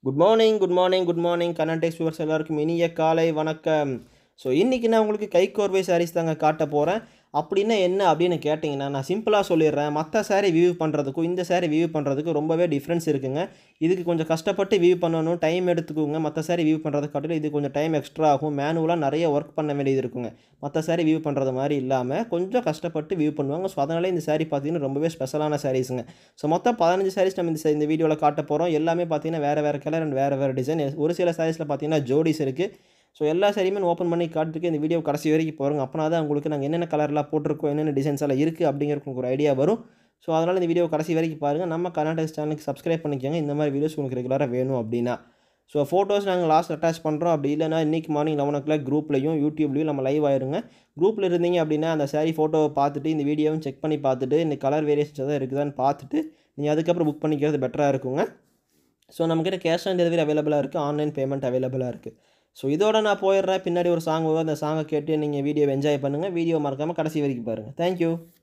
good morning good morning good morning Karnataka viewers எல்லாருக்கும் இனிய காலை வணக்கம் ஸோ இன்றைக்கி நான் உங்களுக்கு கைக்கோர்வை சாரீஸ் தாங்க காட்ட போகிறேன் அப்படின்னா என்ன அப்படின்னு கேட்டிங்கன்னா நான் சிம்பிளாக சொல்லிடுறேன் மற்ற saree வியூ பண்ணுறதுக்கும் இந்த saree வியூ பண்ணுறதுக்கும் ரொம்பவே டிஃப்ரென்ஸ் இருக்குங்க இதுக்கு கொஞ்சம் கஷ்டப்பட்டு வியூ பண்ணணும் டைம் எடுத்துக்கோங்க மற்ற saree வியூ பண்ணுறது காட்டிலும் இது கொஞ்சம் டைம் எக்ஸ்ட்ரா ஆகும் மேனுவலாக நிறைய ஒர்க் பண்ண வேண்டியது இருக்குங்க மற்ற saree வியூ பண்ணுறது மாதிரி இல்லாமல் கொஞ்சம் கஷ்டப்பட்டு வியூ பண்ணுவாங்க ஸோ அதனால இந்த saree பார்த்தீங்கன்னா ரொம்பவே ஸ்பெஷலான சாரீஸுங்க ஸோ மொத்தம் பதினஞ்சு சாரீஸ் நம்ம இந்த இந்த வீடியோவில் காட்ட போகிறோம் எல்லாமே பார்த்தீங்கன்னா வேறு வேறு கலர் அண்ட் வேறு வேறு டிசைன் ஒரு சில சாரீஸில் பார்த்தீங்கன்னா ஜோடிஸ் இருக்குது ஸோ எல்லா சாரியுமே ஓப்பன் பண்ணி காட்டுறதுக்கு இந்த வீடியோ கடைசி வரைக்கும் போகிறோங்க அப்போனா தான் உங்களுக்கு நாங்கள் என்னென்ன கலர்லாம் போட்டிருக்கோம் என்னென்ன டிசைன்ஸ் எல்லாம் இருக்குது அப்படிங்கிறது உங்களுக்கு ஒரு ஐடியா வரும் ஸோ அதனால் இந்த வீடியோ கடைசி வரைக்கும் பாருங்கள் நம்ம கர்நாடக சேனலுக்கு சப்ஸ்கிரைப் பண்ணிக்கோங்க இந்த மாதிரி வீடியோஸ் உங்களுக்கு ரெகுலராக வேணும் அப்படின்னா ஸோ ஃபோட்டோஸ் நாங்கள் லாஸ்ட் அட்டாச் பண்ணுறோம் அப்படி இல்லைனா இன்றைக்கி மார்னிங் லெவன் ஓ கிளாக் குரூப்லையும் யூடியூப்லையும் நம்ம லைவ் ஆயிருங்க குரூப்பில் இருந்தீங்க அப்படின்னா அந்த சாரீ ஃபோட்டோவை பார்த்துட்டு இந்த வீடியோவும் செக் பண்ணி பார்த்துட்டு இந்த கலர் வேரியேஷன்ஸ் எதாவது இருக்குதான்னு பார்த்துட்டு நீங்கள் அதுக்கப்புறம் புக் பண்ணிக்கிறது பெட்டராக இருக்குங்க ஸோ நம்மக்கிட்ட கேஷ் ஆன் டெலிவரி அவைலபிளாக இருக்குது ஆன்லைன் பேமெண்ட் அவைலபிளாக இருக்குது ஸோ இதோட நான் போயிடுறேன் பின்னாடி ஒரு சாங் வரும் அந்த சாங்கை கேட்டு நீங்கள் வீடியோவை என்ஜாய் பண்ணுங்கள் வீடியோ மறக்காமல் கடைசி வரைக்கும் பாருங்கள் தேங்க்யூ